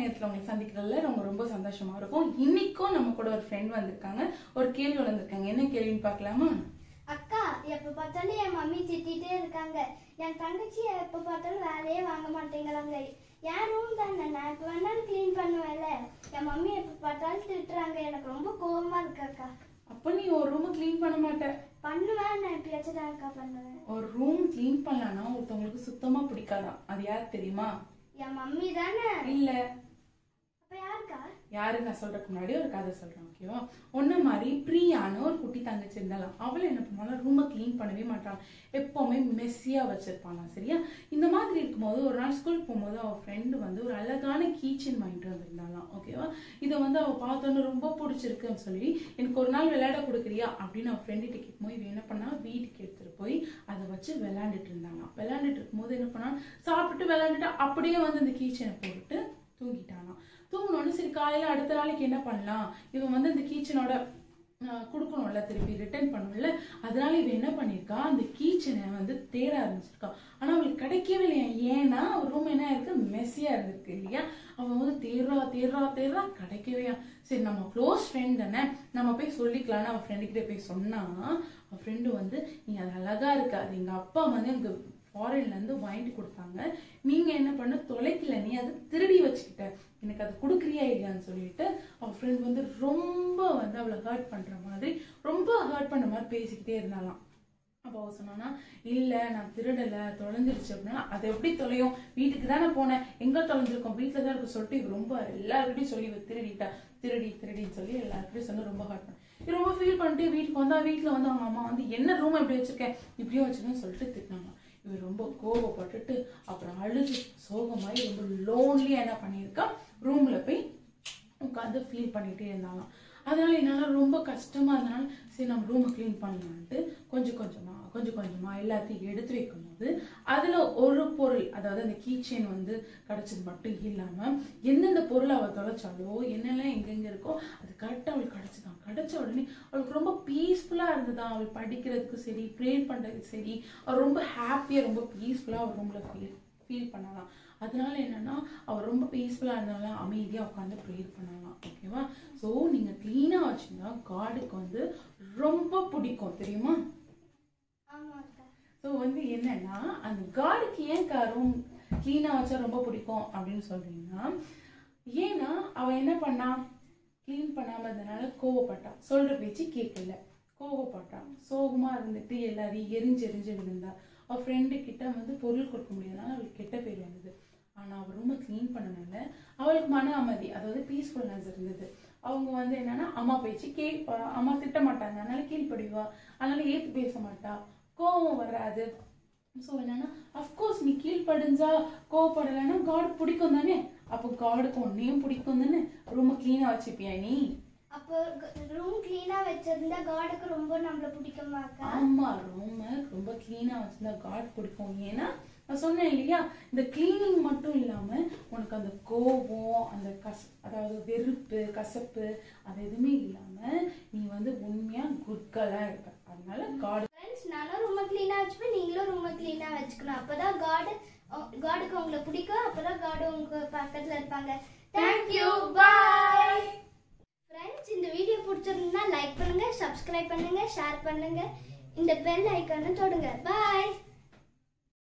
நேரத்தில் உங்களை சந்திக்கிறதுல ரொம்ப ரொம்ப சந்தோஷமா இருக்கும் இன்னைக்கும் நம்ம கூட ஒரு ஃப்ரெண்ட் வந்திருக்காங்க ஒரு கேள்வி வந்திருக்காங்க என்ன கேள்வின்னு பார்க்கலாமா அக்கா எப்ப பார்த்தாலும் என் மம்மி திட்டிட்டே இருக்காங்க என் தங்கச்சி எப்ப பார்த்தாலும் வேலையே வாங்க மாட்டேங்கிறாங்க என் ரூம் தானே நான் எப்ப வேணாலும் க்ளீன் பண்ணுவேன்ல என் மம்மி எப்ப பார்த்தாலும் திட்டுறாங்க எனக்கு ரொம்ப கோவமா இருக்கு அக்கா அப்போ நீ ஒரு ரூமை க்ளீன் பண்ண மாட்ட பண்ணுவேன் நான் எப்பயாச்சும் தான் அக்கா பண்ணுவேன் ஒரு ரூம் க்ளீன் பண்ணலான்னா ஒருத்தவங்களுக்கு சுத்தமா பிடிக்காதான் அது யார் தெரியுமா என் மம்மி தானே இல்ல அப்ப யாருக்கா யாரு நான் சொல்றதுக்கு முன்னாடி ஒரு கதை சொல்றேன் ஓகேவா ஒன்ன மாதிரி பிரியான்னு ஒரு குட்டி தங்கச்சி இருந்தாலும் அவளை என்ன பண்ணுவாள் ரூமை க்ளீன் பண்ணவே மாட்டான் எப்பவுமே மெஸ்ஸியா வச்சிருப்பானா சரியா இந்த மாதிரி இருக்கும்போது ஒரு நாள் ஸ்கூல் போகும்போது அவ ஃப்ரெண்டு வந்து ஒரு அழகான கீச்சன் வாங்கிட்டு வந்திருந்தாலாம் ஓகேவா இதை வந்து அவ பார்த்தோன்னு ரொம்ப பிடிச்சிருக்குன்னு சொல்லி எனக்கு ஒரு நாள் விளையாட கொடுக்குறியா அப்படின்னு அவள் ஃப்ரெண்டுகிட்ட கேட்கும்போது இவன் என்ன பண்ணா வீட்டுக்கு எடுத்துட்டு போய் அதை வச்சு விளையாண்டுட்டு இருந்தாங்களாம் விளையாண்டுட்டு இருக்கும்போது என்ன பண்ணா சாப்பிட்டு விளையாண்டுட்டு அப்படியே வந்து அந்த கீச்சனை போட்டுட்டு தூங்கிட்டானாம் தூங்கினோடனே சரி காலையில அடுத்த நாளைக்கு என்ன பண்ணலாம் இவன் வந்து இந்த கீச்சனோட கொடுக்கணும்ல திருப்பி ரிட்டர்ன் பண்ணணும்ல அதனால இவன் என்ன பண்ணியிருக்கா அந்த கீச்சனை வந்து தேட ஆரம்பிச்சிருக்கா ஆனா அவளுக்கு கிடைக்கவே இல்லையா ஏன்னா அவன் ரூம் என்ன இருக்கு மெஸ்ஸியா இருந்திருக்கு இல்லையா அவன் வந்து தேடுறா தேடுறா தேடுறா கிடைக்கவே சரி நம்ம க்ளோஸ் ஃப்ரெண்ட் தானே நம்ம போய் சொல்லிக்கலாம்னு அவன் ஃப்ரெண்டு கிட்ட போய் சொன்னா அவன் ஃப்ரெண்டு வந்து நீ அது அழகா இருக்கு அது எங்க அப்பா வந்து எனக்கு ஃபாரின்ல இருந்து வாங்கிட்டு கொடுத்தாங்க நீங்க என்ன பண்ண தொலைக்கல நீ அதை திருடி வச்சுக்கிட்ட எனக்கு அது கொடுக்குறியா இல்லையான்னு சொல்லிட்டு அவ ஃப்ரெண்ட் வந்து ரொம்ப வந்து அவளை ஹர்ட் பண்ற மாதிரி ரொம்ப ஹர்ட் பண்ண மாதிரி பேசிக்கிட்டே இருந்தாலாம் அப்போ அவ சொன்னானா இல்ல நான் திருடல தொலைஞ்சிருச்சு அப்படின்னா அது எப்படி தொலையும் வீட்டுக்கு தானே போனேன் எங்க தொலைஞ்சிருக்கோம் வீட்டுல தான் இருக்கு சொல்லிட்டு இவ ரொம்ப எல்லாருக்கிட்டையும் சொல்லி இவ திருடிட்டா திருடி திருடின்னு சொல்லி எல்லாருக்கிட்டையும் சொல்லி ரொம்ப ஹர்ட் பண்ண இவ ரொம்ப ஃபீல் பண்ணிட்டு வீட்டுக்கு வந்தா வீட்டுல வந்து அவங்க அம்மா வந்து என்ன ரூம் எப்படி வச்சிருக்கேன் இப்படியும் வச்சிருக்கேன்னு சொல்லிட்டு திட்டினாங்க இவர் ரொம்ப கோவப்பட்டுட்டு அப்புறம் அழுது சோகமாயி ரொம்ப லோன்லியா என்ன பண்ணியிருக்கா ரூம்ல போய் உட்காந்து ஃபீல் பண்ணிட்டே இருந்தாலாம் அதனால என்னால ரொம்ப கஷ்டமா இருந்தனால சரி நம்ம ரூமை க்ளீன் பண்ணலான்ட்டு கொஞ்சம் கொஞ்சமா கொஞ்சம் கொஞ்சமா எல்லாத்தையும் எடுத்து வைக்கும் போது அதுல ஒரு பொருள் அதாவது அந்த கீ செயின் வந்து கிடைச்சது மட்டும் இல்லாம எந்தெந்த பொருள் அவ தொலைச்சாலோ என்னெல்லாம் எங்கெங்க இருக்கோ அது கரெக்டாக அவளுக்கு கிடைச்சதான் கிடைச்ச உடனே அவளுக்கு ரொம்ப பீஸ்ஃபுல்லா இருந்ததா அவள் படிக்கிறதுக்கு சரி ப்ரேயர் பண்றதுக்கு சரி அவள் ரொம்ப ஹாப்பியா ரொம்ப பீஸ்ஃபுல்லா அவள் ரூம்ல ஃபீல் ஃபீல் பண்ணலாம் அதனால என்னன்னா அவள் ரொம்ப பீஸ்ஃபுல்லா இருந்தாலும் அமைதியா உட்காந்து ப்ரேயர் பண்ணலாம் ஓகேவா ஸோ நீங்க க்ளீனா வச்சுருந்தா காடுக்கு வந்து ரொம்ப பிடிக்கும் தெரியுமா ஆமா அக்கா ஸோ வந்து என்னன்னா அந்த காடுக்கு ஏன் ரூம் க்ளீனாக வச்சா ரொம்ப பிடிக்கும் அப்படின்னு சொல்றீங்கன்னா ஏன்னா அவன் என்ன பண்ணா க்ளீன் பண்ணாம இருந்தனால கோவப்பட்டா சொல்ற பேச்சு கேட்கல கோவப்பட்டா சோகமா இருந்துட்டு எல்லாரையும் எரிஞ்சு எரிஞ்சு விழுந்தா அவள் ஃப்ரெண்டு கிட்ட வந்து பொருள் கொடுக்க முடியாதனால அவளுக்கு கெட்ட பேர் வந்தது ஆனா அவள் ரூமை க்ளீன் பண்ணனால அவளுக்கு மன அமைதி அதாவது பீஸ்ஃபுல்னஸ் இருந்தது அவங்க வந்து என்னன்னா அம்மா பேச்சு கேட்பா அம்மா திட்ட மாட்டாங்க அதனால கீழ்ப்படிவா அதனால ஏத்து பேச மாட்டா கோவம் வராது ஸோ என்னன்னா அஃப்கோர்ஸ் நீ கீழ்ப்படிஞ்சா கோவப்படலைன்னா காட் பிடிக்கும் தானே அப்போ காடுக்கு உன்னையும் பிடிக்கும் தானே ரூமை க்ளீனாக வச்சுப்பியா நீ அப்போ ரூம் கிளீனா வச்சிருந்தா காடுக்கு ரொம்ப நம்மள பிடிக்குமா அக்கா ஆமா ரூமை ரொம்ப க்ளீனா வச்சிருந்தா காட் பிடிக்கும் ஏன்னா நான் சொன்னேன் இல்லையா இந்த க்ளீனிங் மட்டும் இல்லாம உனக்கு அந்த கோபம் அந்த கஸ் அதாவது வெறுப்பு கசப்பு அது எதுவுமே இல்லாம நீ வந்து உண்மையா குட்கலா இருப்ப அதனால காட் ஃப்ரெண்ட்ஸ் நானும் ரொம்ப க்ளீனா வச்சுப்பேன் நீங்களும் ரொம்ப க்ளீனா வச்சுக்கணும் அப்பதான் காடு காடுக்கு உங்களை பிடிக்கும் அப்பதான் காடு உங்க பக்கத்துல இருப்பாங்க தேங்க்யூ பாய் ஃப்ரெண்ட்ஸ் இந்த வீடியோ பிடிச்சிருந்தா லைக் பண்ணுங்க சப்ஸ்கிரைப் பண்ணுங்க ஷேர் பண்ணுங்க இந்த பெல் ஐக்கானை தொடுங்க பாய்